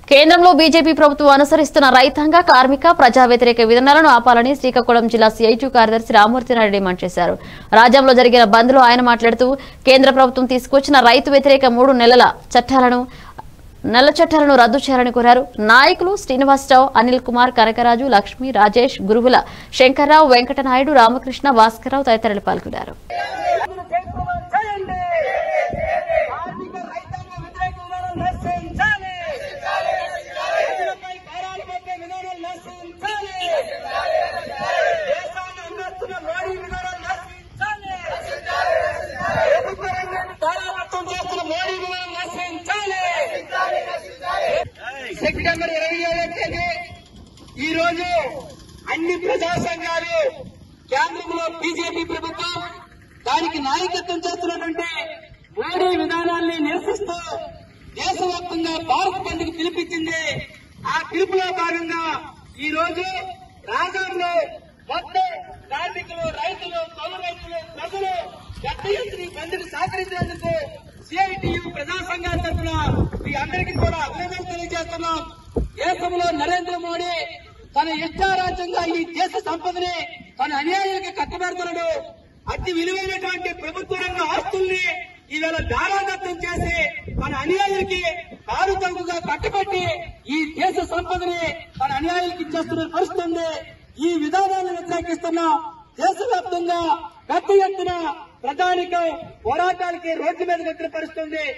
కేంద్రంలో బీజేపీ ప్రభుత్వం అనుసరిస్తున్న రైతాంగ కార్మిక ప్రజా వ్యతిరేక విధానాలను ఆపాలని శ్రీకాకుళం జిల్లా సిఐటి కార్యదర్శి రామూర్తినాయుడు డిమాండ్ చేశారు రాజ్యంలో జరిగిన బంద్ లో ఆయన మాట్లాడుతూ కేంద్ర ప్రభుత్వం తీసుకొచ్చిన రైతు వ్యతిరేక మూడు నెలల చట్టాలను నల్ల చట్టాలను రద్దు చేయాలని కోరారు నాయకులు శ్రీనివాసరావు అనిల్ కుమార్ కనకరాజు లక్ష్మి రాజేష్ గురువుల శంకర్రావు వెంకటనాయుడు రామకృష్ణ భాస్కర్రావు తదితరులు పాల్గొన్నారు చేయండి కార్మిక రైతాంగ వ్యతిరేక విధానం నశించాలి రైతులపై భారాలు మధ్య విధానం నశించాలి దేశాన్ని అందిస్తున్న మోడీ విధానం నశించాలి ప్రభుత్వ రంగాన్ని తారాపత్రం చేస్తున్న మోడీ విధానం నశించాలి సెప్టెంబర్ ఇరవై ఏడవ తేదీ ఈ రోజు అన్ని ప్రజా సంఘాలు కేంద్రంలో బీజేపీ ప్రభుత్వం దానికి నాయకత్వం చేస్తున్నటువంటి మోడీ విధానాన్ని నిరసిస్తూ దేశవ్యాప్తంగా భారత్ బంద్కు పిలిపించింది ఆ పిలుపులో భాగంగా ఈ రోజు రాజంలో మొత్తం కార్మికులు రైతులు తొలి రైతులు ప్రజలు పెద్ద ఎత్తున ఈ బంద్కు సహకరించేందుకు సిఐటియు ప్రజా సంఘాల తరఫున మీ అందరికీ కూడా అభినందనలు తెలియజేస్తున్నాం దేశంలో నరేంద్ర మోడీ తన ఇష్టారాజ్యంగా ఈ దేశ సంపదని తన అన్యాయానికి కట్టబెడుతున్నాడు అతి విలువైనటువంటి ప్రభుత్వ రంగ ఆస్తుల్ని ఈవేళ దారాదత్తం చేసి మన అన్యాయులకి కారు చౌకగా కట్టబెట్టి ఈ దేశ సంపదని తన అన్యాయులకి ఇచ్చేస్తున్న పరిస్థితి ఉంది ఈ విధానాన్ని వ్యతిరేకిస్తున్న దేశవ్యాప్తంగా పెద్ద ఎత్తున ప్రధానికం పోరాటాలకి రోడ్డు మీదకి వచ్చిన పరిస్థితి ఉంది